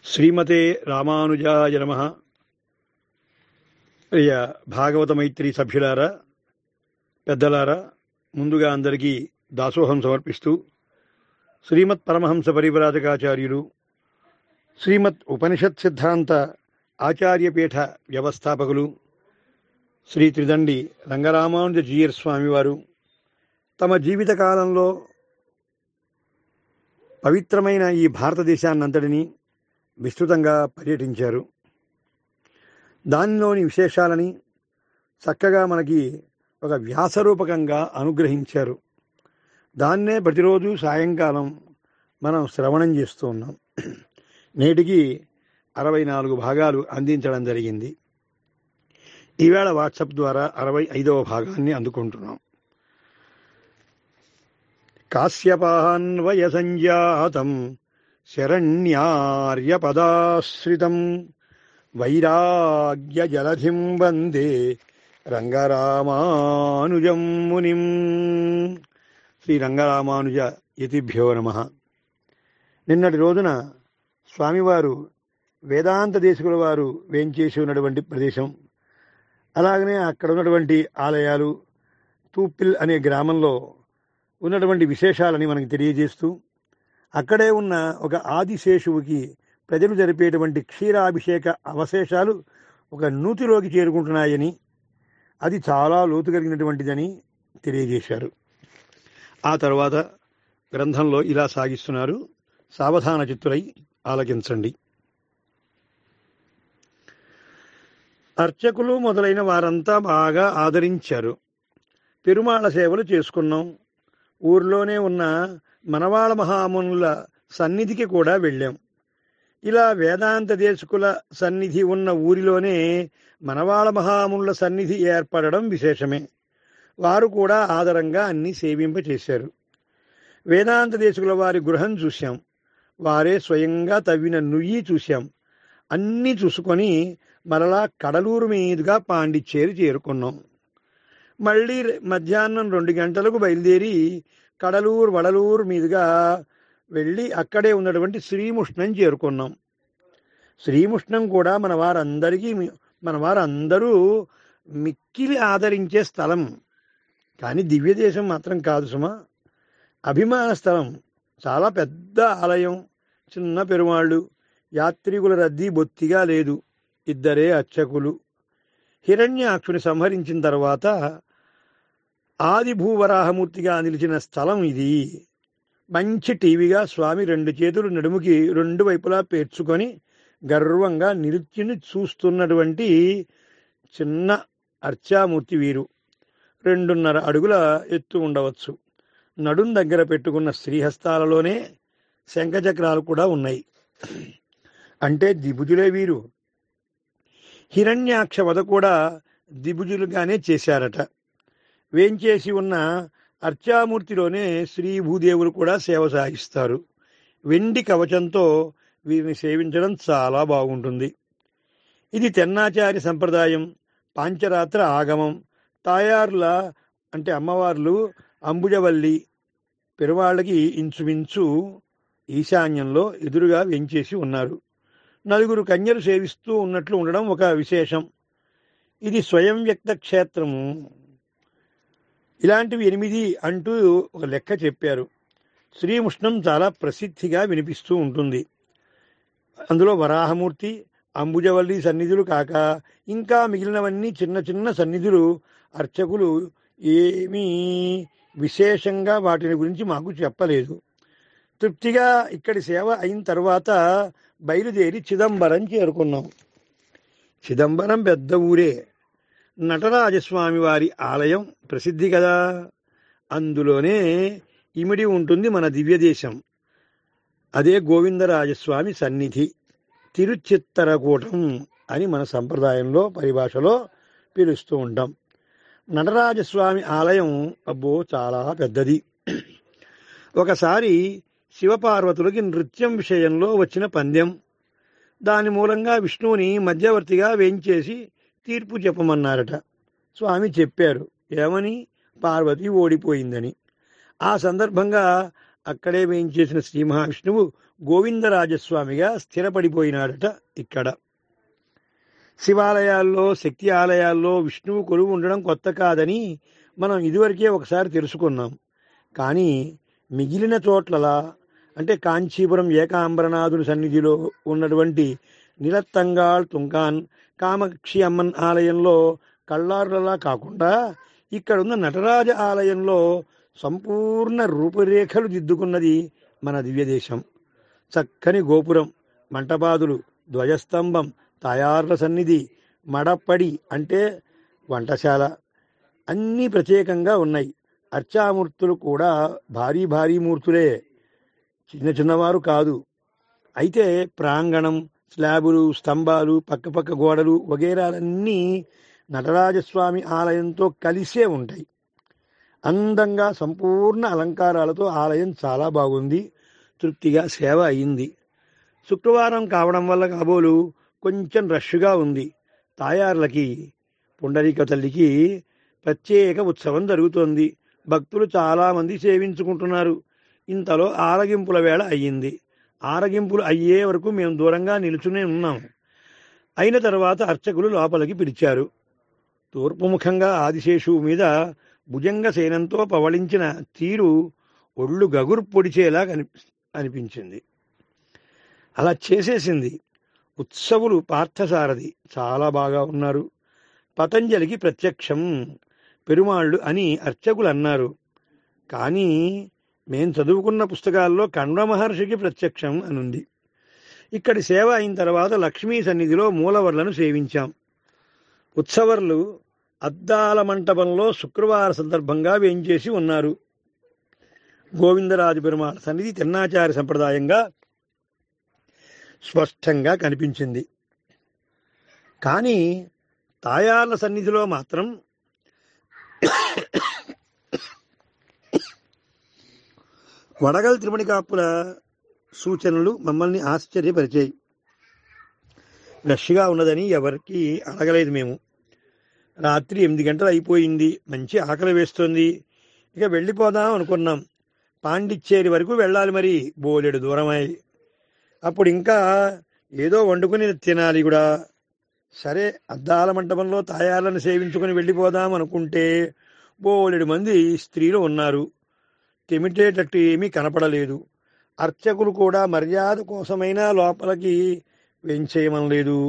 శ్రీమతే రామానుజాయ నమ ప్రియ భాగవత మైత్రి సభ్యులారా పెద్దలారా ముందుగా అందరికీ దాసోహం సమర్పిస్తూ శ్రీమత్ పరమహంస పరివ్రాజకాచార్యులు శ్రీమత్ ఉపనిషత్ సిద్ధాంత ఆచార్యపీఠ వ్యవస్థాపకులు శ్రీ త్రిదండి రంగరామానుజ జీయర్ స్వామివారు తమ జీవిత కాలంలో పవిత్రమైన ఈ భారతదేశాన్నంతటినీ విస్తృతంగా పర్యటించారు దానిలోని విశేషాలని చక్కగా మనకి ఒక వ్యాసరూపకంగా అనుగ్రహించారు దాన్నే ప్రతిరోజు సాయంకాలం మనం శ్రవణం చేస్తూ ఉన్నాం నేటికి అరవై నాలుగు భాగాలు అందించడం జరిగింది ఈవేళ వాట్సాప్ ద్వారా అరవై ఐదవ భాగాన్ని అందుకుంటున్నాం కాశ్యపాన్వయ సంజాతం శరణ్యార్యపదాశ్రితం వైరాగ్య జలధిం వందే రంగరామానుజం మునిం శ్రీ రంగరామానుజ యతిభ్యో నమ నిన్నటి రోజున స్వామివారు వేదాంత దేశకుల వారు వేంచేసి ఉన్నటువంటి ప్రదేశం అలాగనే అక్కడ ఉన్నటువంటి ఆలయాలు తూపిల్ అనే గ్రామంలో ఉన్నటువంటి విశేషాలని మనకి తెలియజేస్తూ అక్కడే ఉన్న ఒక ఆదిశేషువుకి ప్రజలు జరిపేటువంటి క్షీరాభిషేక అవశేషాలు ఒక నూతిలోకి చేరుకుంటున్నాయని అది చాలా లోతు కలిగినటువంటిదని తెలియజేశారు ఆ తర్వాత గ్రంథంలో ఇలా సాగిస్తున్నారు సావధాన చిత్తులై ఆలకించండి అర్చకులు మొదలైన వారంతా బాగా ఆదరించారు పెరుమాళ సేవలు చేసుకున్నాం ఊర్లోనే ఉన్న మనవాళ మహామునుల సన్నిధికి కూడా వెళ్ళాం ఇలా వేదాంత దేశకుల సన్నిధి ఉన్న ఊరిలోనే మనవాళ మహామునుల సన్నిధి ఏర్పడడం విశేషమే వారు కూడా ఆదరంగా అన్ని సేవింపచేశారు వేదాంత దేశకుల వారి గృహం చూశాం వారే స్వయంగా తవ్విన నుయ్యి చూశాం అన్నీ చూసుకొని మరలా కడలూరు మీదుగా పాండిచ్చేరి చేరుకున్నాం మళ్ళీ మధ్యాహ్నం రెండు గంటలకు బయలుదేరి కడలూరు వడలూరు మీదుగా వెళ్ళి అక్కడే ఉన్నటువంటి శ్రీముష్ణం చేరుకున్నాం శ్రీముష్ణం కూడా మన వారందరికీ మన వారందరూ మిక్కిలి ఆదరించే స్థలం కానీ దివ్య దేశం మాత్రం కాదు సుమా అభిమాన స్థలం చాలా పెద్ద ఆలయం చిన్న పెరుమాళ్ళు యాత్రికుల రద్దీ బొత్తిగా లేదు ఇద్దరే అర్చకులు హిరణ్యాక్షుని సంహరించిన తర్వాత ఆది భూవరాహమూర్తిగా నిలిచిన స్థలం ఇది మంచి టీవీగా స్వామి రెండు చేతులు నడుముకి రెండు వైపులా పేర్చుకొని గర్వంగా నిరుత్యుని చూస్తున్నటువంటి చిన్న అర్చామూర్తి వీరు రెండున్నర అడుగుల ఎత్తు ఉండవచ్చు నడుం దగ్గర పెట్టుకున్న శ్రీహస్తాలలోనే శంఖచక్రాలు కూడా ఉన్నాయి అంటే దిభుజులే వీరు హిరణ్యాక్ష వద కూడా దిభుజులుగానే చేశారట వేంచేసి ఉన్న అర్చామూర్తిలోనే శ్రీ భూదేవులు కూడా సేవ సాగిస్తారు వెండి కవచంతో వీరిని సేవించడం చాలా బాగుంటుంది ఇది తెన్నాచారి సంప్రదాయం పాంచరాత్ర ఆగమం తాయారుల అంటే అమ్మవార్లు అంబుజవల్లి పెరువాళ్ళకి ఇంచుమించు ఈశాన్యంలో ఎదురుగా వెంచేసి ఉన్నారు నలుగురు కన్యలు సేవిస్తూ ఉన్నట్లు ఉండడం ఒక విశేషం ఇది స్వయం వ్యక్త క్షేత్రము ఇలాంటివి ఎనిమిది అంటూ ఒక లెక్క చెప్పారు శ్రీముష్ణం చాలా ప్రసిద్ధిగా వినిపిస్తూ ఉంటుంది అందులో వరాహమూర్తి అంబుజవల్లి సన్నిధులు కాక ఇంకా మిగిలినవన్నీ చిన్న చిన్న సన్నిధులు అర్చకులు ఏమీ విశేషంగా వాటిని గురించి మాకు చెప్పలేదు తృప్తిగా ఇక్కడి సేవ అయిన తర్వాత బయలుదేరి చిదంబరం చేరుకున్నాం చిదంబరం పెద్ద ఊరే నటరాజస్వామి వారి ఆలయం ప్రసిద్ధి కదా అందులోనే ఇమిడి ఉంటుంది మన దివ్యదేశం అదే గోవిందరాజస్వామి సన్నిధి తిరుచిత్తరకూటం అని మన సంప్రదాయంలో పరిభాషలో పిలుస్తూ ఉంటాం నటరాజస్వామి ఆలయం అబ్బో చాలా పెద్దది ఒకసారి శివపార్వతులకి నృత్యం విషయంలో వచ్చిన పందెం దాని మూలంగా విష్ణువుని మధ్యవర్తిగా వేయించేసి తీర్పు చెప్పమన్నారట స్వామి చెప్పారు ఏమని పార్వతి ఓడిపోయిందని ఆ సందర్భంగా అక్కడే వేయించేసిన శ్రీ మహావిష్ణువు గోవిందరాజస్వామిగా స్థిరపడిపోయినాడట ఇక్కడ శివాలయాల్లో శక్తి ఆలయాల్లో విష్ణువు కొలువు ఉండడం కొత్త కాదని మనం ఇదివరకే ఒకసారి తెలుసుకున్నాం కానీ మిగిలిన చోట్లలా అంటే కాంచీపురం ఏకాంబరనాథుని సన్నిధిలో ఉన్నటువంటి నిలత్తంగాళ్ తుంకాన్ కామాక్షి అమ్మన్ ఆలయంలో కళ్ళారులలా కాకుండా ఇక్కడ ఉన్న నటరాజ ఆలయంలో సంపూర్ణ రూపురేఖలు దిద్దుకున్నది మన దివ్యదేశం చక్కని గోపురం మంటపాదులు ధ్వజస్తంభం తాయార్ల సన్నిధి మడప్పడి అంటే వంటశాల అన్నీ ప్రత్యేకంగా ఉన్నాయి అర్చామూర్తులు కూడా భారీ భారీ మూర్తులే చిన్న చిన్నవారు కాదు అయితే ప్రాంగణం స్లాబులు స్తంభాలు పక్కపక్క గోడలు వగేరాలన్నీ నటరాజస్వామి ఆలయంతో కలిసే ఉంటాయి అందంగా సంపూర్ణ అలంకారాలతో ఆలయం చాలా బాగుంది తృప్తిగా సేవ అయింది శుక్రవారం కావడం వల్ల కాబోలు కొంచెం రష్గా ఉంది తాయార్లకి పుండరీక తల్లికి ప్రత్యేక ఉత్సవం జరుగుతోంది భక్తులు చాలామంది సేవించుకుంటున్నారు ఇంతలో ఆరగింపుల వేళ అయ్యింది ఆరగింపులు అయ్యే వరకు మేము దూరంగా నిలుచునే ఉన్నాం అయిన తర్వాత అర్చకులు లోపలికి పిలిచారు తూర్పుముఖంగా ఆదిశేషువు మీద భుజంగ సేనంతో పవళించిన తీరు ఒళ్ళు గగురు పొడిచేలా కని అనిపించింది అలా చేసేసింది ఉత్సవులు పార్థసారథి చాలా బాగా ఉన్నారు పతంజలికి ప్రత్యక్షం పెరుమాళ్ళు అని అర్చకులు అన్నారు కానీ మేం చదువుకున్న పుస్తకాల్లో కండ్వ మహర్షికి ప్రత్యక్షం అనుంది ఇక్కడి సేవ అయిన తర్వాత లక్ష్మీ సన్నిధిలో మూలవర్లను సేవించాం ఉత్సవర్లు అద్దాల మంటపంలో శుక్రవార సందర్భంగా వేంచేసి ఉన్నారు గోవిందరాజు పెరుమాళ సన్నిధి తిన్నాచారి సంప్రదాయంగా స్పష్టంగా కనిపించింది కానీ తాయార్ల సన్నిధిలో మాత్రం వడగల్ త్రిమణి కాపుల సూచనలు మమ్మల్ని ఆశ్చర్యపరిచాయి రష్గా ఉన్నదని ఎవరికి అడగలేదు మేము రాత్రి ఎనిమిది గంటలు అయిపోయింది మంచి ఆకలి వేస్తోంది ఇక వెళ్ళిపోదాం అనుకున్నాం పాండిచ్చేరి వరకు వెళ్ళాలి మరి బోలెడు దూరమై అప్పుడు ఇంకా ఏదో వండుకుని తినాలి కూడా సరే అద్దాల మంటపంలో తాయాలను సేవించుకుని వెళ్ళిపోదాం అనుకుంటే బోలెడు మంది స్త్రీలు ఉన్నారు తెమిటేటట్టు ఏమీ కనపడలేదు అర్చకులు కూడా మర్యాద కోసమైనా లోపలికి వెంచేయమనలేదు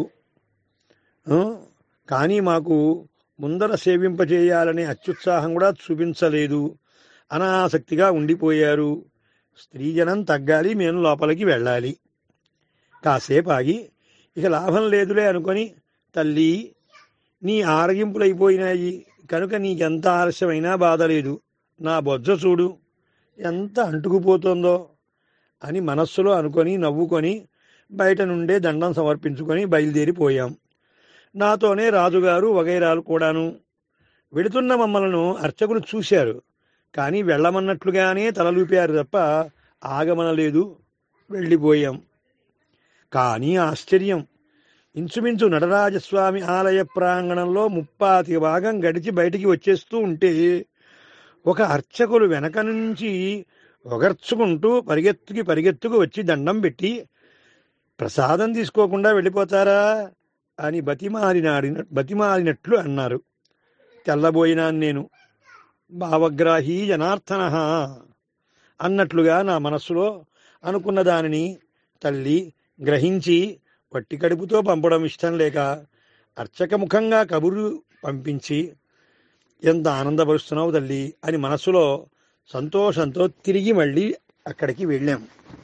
ఆ? కానీ మాకు ముందర సేవింపజేయాలనే అత్యుత్సాహం కూడా చూపించలేదు అనాసక్తిగా ఉండిపోయారు స్త్రీజనం తగ్గాలి మేము లోపలికి వెళ్ళాలి కాసేపు ఆగి ఇక లాభం లేదులే అనుకొని తల్లి నీ ఆరగింపులైపోయినాయి కనుక నీకెంత ఆలస్యమైనా బాధ లేదు నా బొజ్జ చూడు ఎంత అంటుకుపోతుందో అని మనస్సులో అనుకొని నవ్వుకొని బయట నుండే దండం సమర్పించుకొని బయలుదేరిపోయాం నాతోనే రాజుగారు వగైరాలు కూడాను వెడుతున్న మమ్మలను అర్చకులు చూశారు కానీ వెళ్ళమన్నట్లుగానే తలలూపారు తప్ప ఆగమనలేదు వెళ్ళిపోయాం కానీ ఆశ్చర్యం ఇంచుమించు నటరాజస్వామి ఆలయ ప్రాంగణంలో ముప్పాతి భాగం గడిచి బయటికి వచ్చేస్తూ ఉంటే ఒక అర్చకులు వెనక నుంచి ఒగర్చుకుంటూ పరిగెత్తుకి పరిగెత్తుకు వచ్చి దండం పెట్టి ప్రసాదం తీసుకోకుండా వెళ్ళిపోతారా అని బతిమాలినాడిన బతిమాలినట్లు అన్నారు తెల్లబోయినాను నేను భావగ్రాహి జనార్దన అన్నట్లుగా నా మనస్సులో అనుకున్న దానిని తల్లి గ్రహించి పట్టి కడుపుతో పంపడం ఇష్టం లేక అర్చకముఖంగా కబురు పంపించి ఎంత ఆనందపరుస్తున్నావు తల్లి అని మనస్సులో సంతోషంతో తిరిగి మళ్ళీ అక్కడికి వెళ్ళాం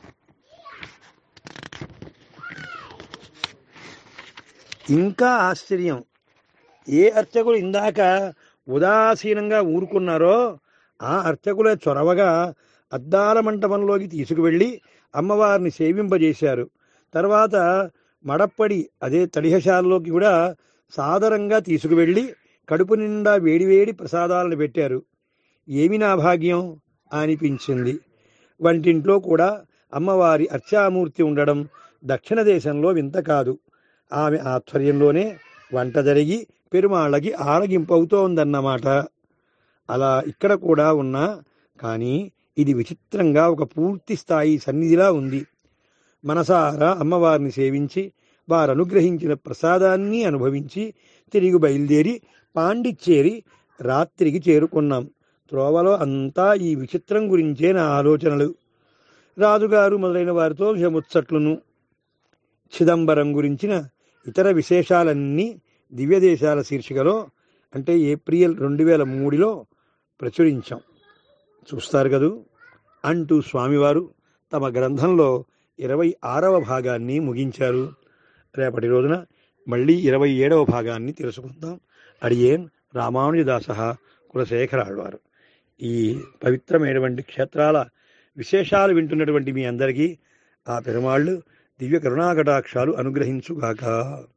ఇంకా ఆశ్చర్యం ఏ అర్చకులు ఇందాక ఉదాసీనంగా ఊరుకున్నారో ఆ అర్చకులే చొరవగా అద్దాల మంటపంలోకి తీసుకువెళ్ళి అమ్మవారిని సేవింపజేశారు తర్వాత మడప్పడి అదే తడిహశాలలోకి కూడా సాదరంగా తీసుకువెళ్ళి కడుపు నిండా వేడివేడి ప్రసాదాలను పెట్టారు ఏమి నా భాగ్యం అనిపించింది వంటింట్లో కూడా అమ్మవారి అర్చామూర్తి ఉండడం దక్షిణ దేశంలో వింత కాదు ఆమె ఆధ్వర్యంలోనే వంట జరిగి పెరుమాళ్ళకి ఆరగింపవుతోందన్నమాట అలా ఇక్కడ కూడా ఉన్నా కానీ ఇది విచిత్రంగా ఒక పూర్తి స్థాయి సన్నిధిలా ఉంది మనసారా అమ్మవారిని సేవించి వారు అనుగ్రహించిన ప్రసాదాన్ని అనుభవించి తిరిగి బయలుదేరి పాండిచ్చేరి రాత్రికి చేరుకున్నాం త్రోవలో అంతా ఈ విచిత్రం గురించే నా ఆలోచనలు రాజుగారు మొదలైన వారితో ముచ్చట్లును చిదంబరం గురించిన ఇతర విశేషాలన్నీ దివ్యదేశాల శీర్షికలో అంటే ఏప్రిల్ రెండు వేల మూడులో ప్రచురించాం చూస్తారు కదూ అంటూ స్వామివారు తమ గ్రంథంలో ఇరవై ఆరవ భాగాన్ని ముగించారు రేపటి రోజున మళ్ళీ ఇరవై ఏడవ భాగాన్ని తెలుసుకుందాం అడియేన్ రామానుజదాస కులశేఖర ఆళ్వారు ఈ పవిత్రమైనటువంటి క్షేత్రాల విశేషాలు వింటున్నటువంటి మీ అందరికీ ఆ పెరుమాళ్ళు దివ్య కరుణాకటాక్షాలు అనుగ్రహించుగాక